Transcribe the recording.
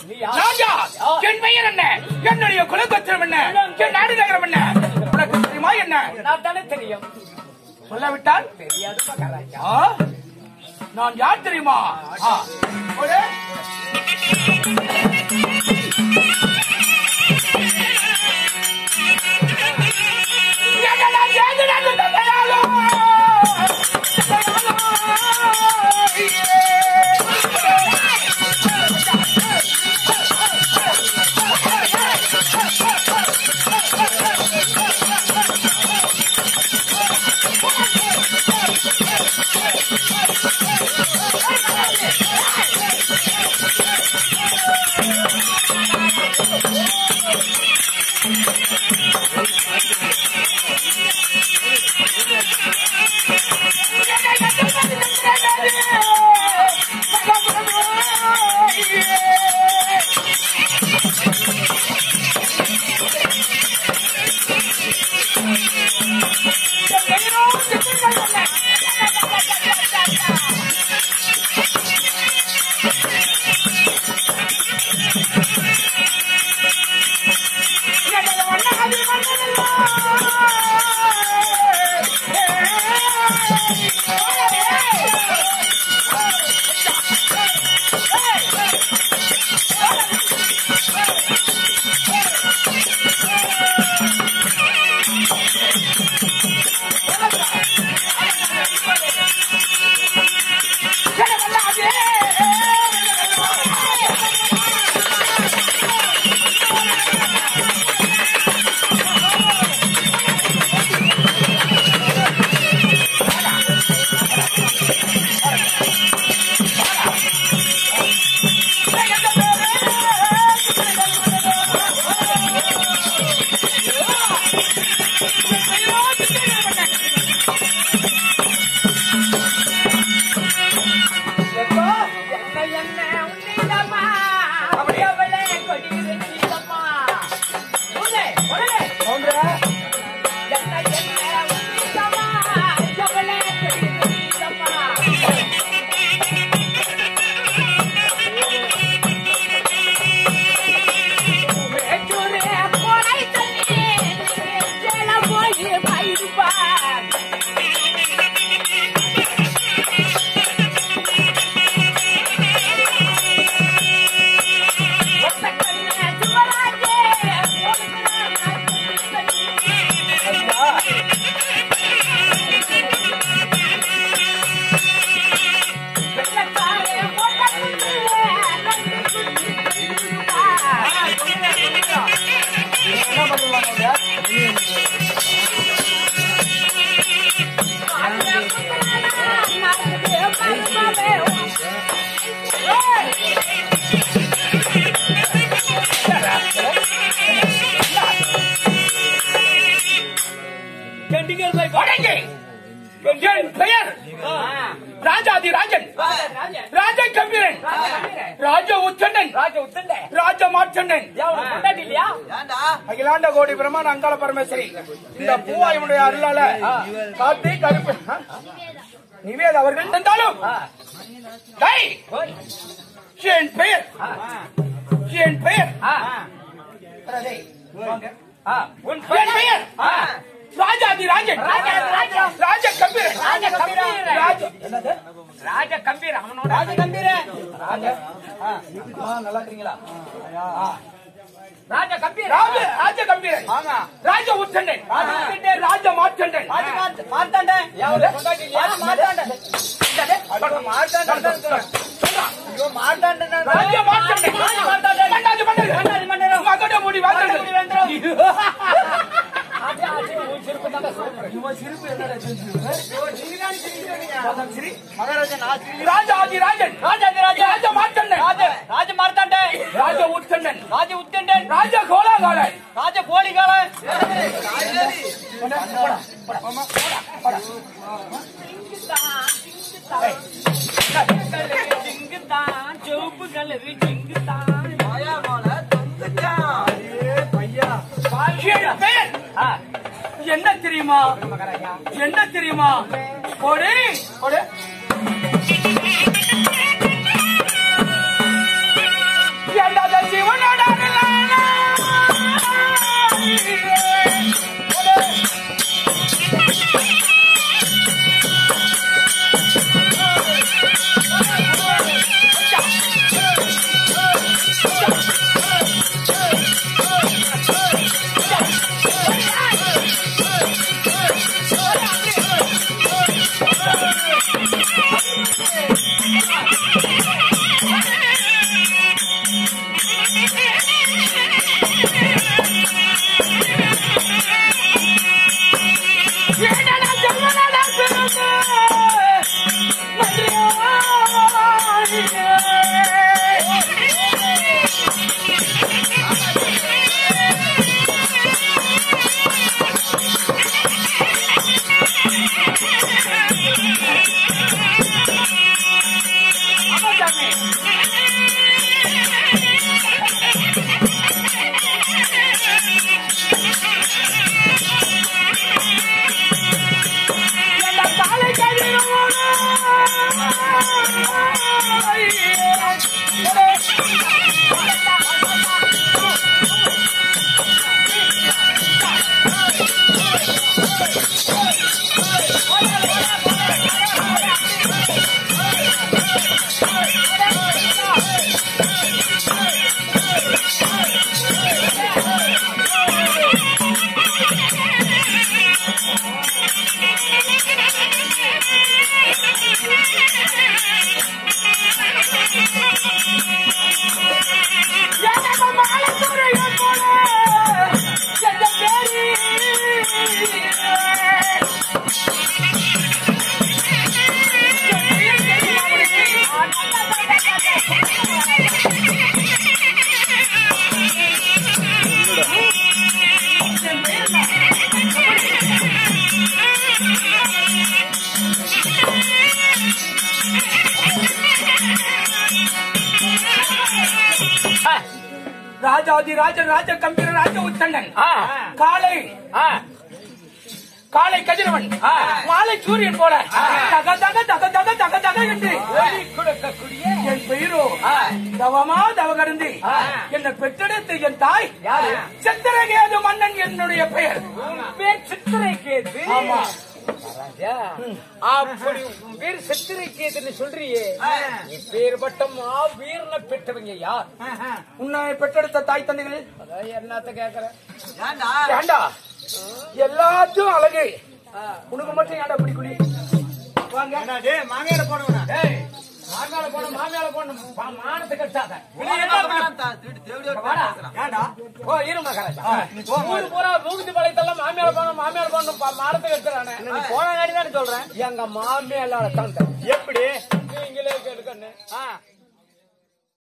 நீ யார்? நான் யார்? யார்? என் பெயர் என்ன என்னுடைய குலகோத்திரம் என்ன என் நாடு நகரம் என்ன உனக்கு தெரியுமா என்ன நான் தானே தெரியும் சொல்லாவிட்டால் தெரியாது மகாராஜா ஆ? நான் யார் தெரியுமா ஆ. ஒரு என்னடா ஏது நடந்து தந்தையாலோ? என்ன என்ன உன்னிடமா அவளே கொடியிரு சீதம்மா உன்னை உடனே என்ன என்ன உன்னிடமா அவளே கொடியிரு சீதம்மா மேச்சூரே போரை தண்ணி ஜல போய் பயிர்பார் வணங்கி என் பெயர் ராஜாதி ராஜன் ராஜ கம்பீரன் ராஜ உச்சண்டன் ராஜ உத்தண்டே ராஜ மாச்சண்டன் யாவன கொண்டாடி இல்லையா அகிலாண்ட கோடி பிரமான் அங்காள பரமேஸ்வரி இந்த பூவாயனுடைய அருளால காத்தி கருப்பு ஆ? நிவேத் அவர்கள் இருந்தாலும் டேய், என் பெயர் என் பெயர் வரதே, வாங்க. ஆ உன் பெயர் ராஜாதி ராஜன் ராஜாதி ராஜன். ராஜ கம்பீரன் ராஜ கம்பீரன். ராஜ என்னது ராஜ கம்பீர அவனோட ராஜ கம்பீரன் ராஜ ஆ, ஆ, நல்லா இருக்கீங்களா ஆ. ராஜ கம்பீர ராஜ ராஜ கம்பீரன் ஆமா ராஜ உச்சண்டன் ராஜ மாச்சண்டன் மாத்தாண்டன் யாவது? யாரு மாத்தாண்டன் ராஜ மாச்சண்டன் மண்டாதி மண்டல் மகட முடி வாழ்ந்தது இவன் சிரிப்பு என்னடா சிரிப்பு? ராஜாதி ராஜன் ராஜாதி ராஜ ராஜ மாச்சண்டன் ராஜ மார்த்தாண்டன் ராஜ உச்சண்டன் ராஜ உத்தண்டன் ராஜ கோலாகாலன் ராஜ போலிகாலன் ஜிங்குதான் செவப்பு கலரு ஜிங்குதான் என் பெயர் என்ன தெரியுமா என்ன தெரியுமா கொடு கொடு என்னது ராஜாதி ராஜ ராஜ கம்பீர ராஜ உத்தண்டன் ஆ. காலை ஆ. காலை கதிரவன் மாலை சூரியன் போல தக தக தக தக தக தக என்று ஒளி கொடுக்கக்கூடிய என் பெயரோ ஆ. தவமா தவ கடந்து ஆ. என்னை பெற்றெடுத்த என் தாய் யாரு? சந்திரகேது மன்னன் என்னுடைய பெயர் உன் பேர் சித்திரை கேது ஆமா. ராஜா, அப்படி உன் பேர் சித்திரை கேதுன்னு சொல்றியே நீ பேர் பட்டம் வீரனை பெற்றவங்க யார் உன்னை பெற்றெடுத்த தாய் தந்தைகள் அதான் என்னத்த கேக்குறேன் ஏண்டா எல்லாத்தையும் அழகு உனக்கு மட்டும் ஏன்டா பிடி குடி வாங்க மாமியார போடுவேன் மாமியார போன மாமியார போன மானத்தை கட்டாத வாடா. ஓ இரு மகாராஜா ஊரு பூரா மூகுதி பாளையத்தெல்லாம் மாமியார போன மாமியார போன மானத்தை கட்டுறானே போன நாடி தானே சொல்றேன் எங்க மாமியார தான் எப்படி நீங்களே கேட்டுக்கண்ணு